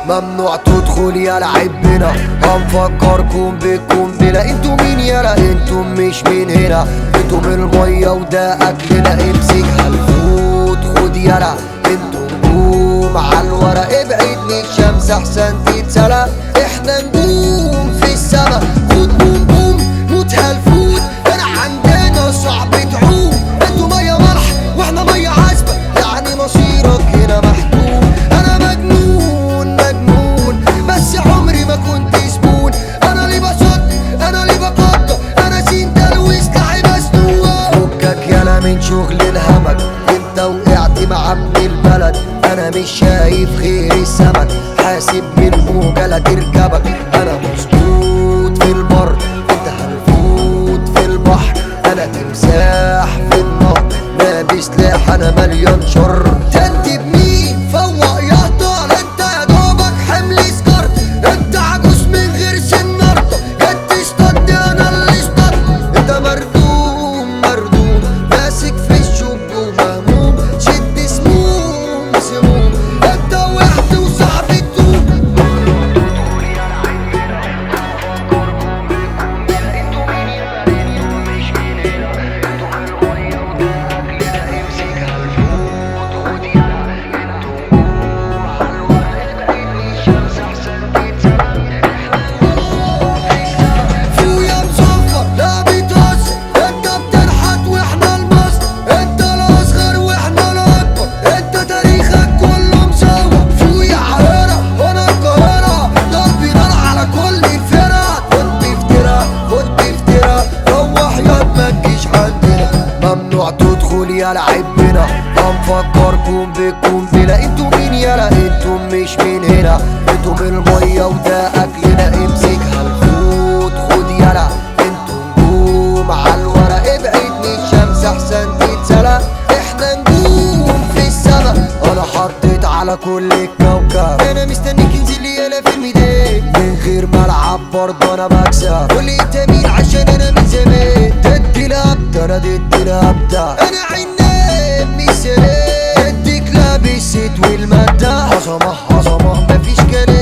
ممنوع تدخل يا لعبنا هنفكركم بالقنبلة انتوا مين يالا انتوا مش من هنا انتوا من المية وده اكلنا امسك هالفوت خد يالا انتوا نجوم على الورق ابعد من الشمس احسن تتسلى احنا نجوم في السما خد بوم بوم موت هالفوت انا عندنا صعب تعوم انتوا مية ملح واحنا مية عذبة يعني مصيرك هنا محتوم انا مجنون مجنون بس عمري ما كنت زبون انا اللي بصد انا اللي بقدر انا سين تلويس لعي مسنوة فكك يالا من شغل الهمك انت وقعت مع ابن البلد انا مش شايف غير السمك حاسب من موجة لا تركبك انا مظبوط في البر انت هنفوت في البحر انا تمساح في النهر لابس سلاح انا مليان شر تنتي بمين فوق يا طال انت يا دوبك حمل سكر انت عجوز من غير سنارته جت تصطاد انا اللي اصطاد انت مردوم مردوم ماسك في الشوك ومهموم شد سموم سموم انت وقعت وصاحبي تدوم فويا مصفر لا بيتهزر انت بتنحت واحنا المصر انت الاصغر واحنا الاكبر انت تاريخك كله مصور فويا عرارة وانا القاهرة ضربي نار على كل الفرق كنت افترا كنت افترا روح ياض ما تجيش عندنا ممنوع تدخل يا لعبنا هنفكركم بالقنبلة انتوا مين يالا انتوا مش من هنا انتوا من المية وده اكلنا امسك هالفوت خد يالا انتوا نجوم على الورق ابعد من الشمس احسن تتسلى احنا نجوم في السما انا حطيت على كل الكوكب انا مستنيك انزل لي يالا في الميدان من غير ملعب برضه انا بكسب قول لي انت مين عشان انا من زمان ضد الابدا انا ضد الابدا انا عناب مش سلام اديك لابس والمادة عظمة عظمة مفيش كلام